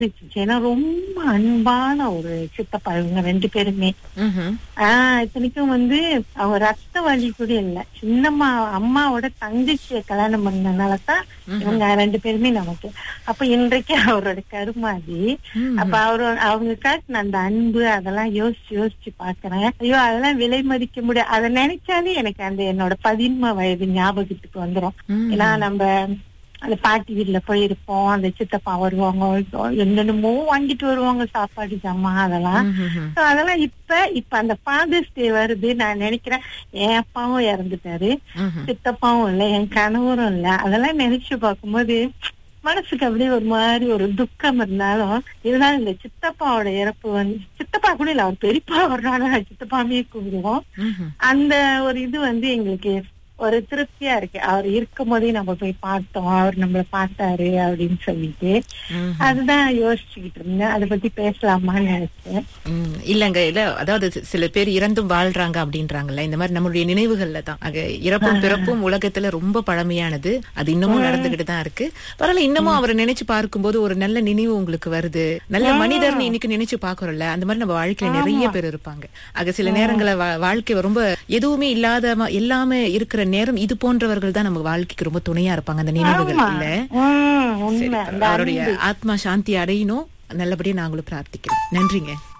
இருந்துச்சு. ஏன்னா ரொம்ப அன்பான ஒரு சித்தப்பா இவங்க ரெண்டு பேருமே ம்ஹும். ஆஹ் இத்தனைக்கும் வந்து அவங்க ரத்த வழி கூட இல்ல சின்னம்மா அம்மாவோட தங்கச்சிய கல்யாணம் பண்ணனாலதான் இவங்க ரெண்டு பேருமே நமக்கு அப்ப இன்றைக்கு அவரோட கருமாதி அப்ப அவரு அவங்க காட்டின அந்த அன்பு அதெல்லாம் யோசிச்சு யோசிச்சு பாக்குறேன் ஐயோ அதெல்லாம் விலை மதிக்க முடியாது அதை நினைச்சாலே எனக்கு அந்த என்னோட பதின்ம வயது ஞாபகத்துக்கு வந்துரும் ம். ஏன்னா நம்ம அந்த பாட்டி வீட்டுல போயிருப்போம் அந்த சித்தப்பா வருவாங்க என்னென்னமோ வாங்கிட்டு வருவாங்க சாப்பாடு ஜாமா அதெல்லாம் ம்ஹும். So, அதெல்லாம் இப்ப இப்ப அந்த ஃபாதர்ஸ் டே வருது நான் நினைக்கிறேன் என் அப்பாவும் இறந்துட்டாரு ம்ஹும். சித்தப்பாவும் இல்ல என் கணவரும் இல்ல அதெல்லாம் நினைச்சு பார்க்கும்போது மனசுக்கு அப்படியே ஒரு மாதிரி ஒரு துக்கம் இருந்தாலும் இருந்தாலும் இந்த சித்தப்பாவோட இறப்பு வந்து சித்தப்பா கூட இல்ல அவர் பெரியப்பா வர்றாங்க சித்தப்பாமே கூப்பிடுவோம் ம்ஹும். அந்த ஒரு இது வந்து எங்களுக்கு ஒரு திருப்தியா இருக்கு அவர் இருக்கும் போதே நம்ம போய் பார்த்தோம் அவர் நம்மள பார்த்தாரு அப்படின்னு சொல்லிட்டு ம்ஹும். அதுதான் யோசிச்சுக்கிட்டு இருந்தேன் அதை பத்தி பேசலாமான்னு நினைச்சேன் ம், இல்லங்க இல்ல அதாவது சி- சில பேர் இறந்தும் வாழ்றாங்க அப்படின்றாங்கல்ல இந்த மாதிரி நம்மளுடைய நினைவுகள்ல தான் ஆக இறப்பும் பிறப்பும் உலகத்துல ரொம்ப பழமையானது அது இன்னமும் நடந்துகிட்டு தான் இருக்கு பரவாயில்ல இன்னமும் அவரை நினைச்சு பார்க்கும்போது ஒரு நல்ல நினைவு உங்களுக்கு வருது நல்ல மனிதர்னு இன்னைக்கு நினைச்சு பாக்குறோம்ல அந்த மாதிரி நம்ம வாழ்க்கையில நிறைய பேர் இருப்பாங்க ஆக சில நேரங்கள வா- வாழ்க்கை ரொம்ப எதுவுமே இல்லாத ம- எல்லாமே இருக்கிற நேரம் இது போன்றவர்கள் தான் நம்ம வாழ்க்கைக்கு ரொம்ப துணையா இருப்பாங்க அந்த நினைவுகள் ஆமா. இல்ல உம், சரி, உண்மை அந்த அவருடைய ஆத்மா சாந்தி அடையணும் நல்லபடியா நாங்களும் பிரார்த்திக்கிறோம் நன்றிங்க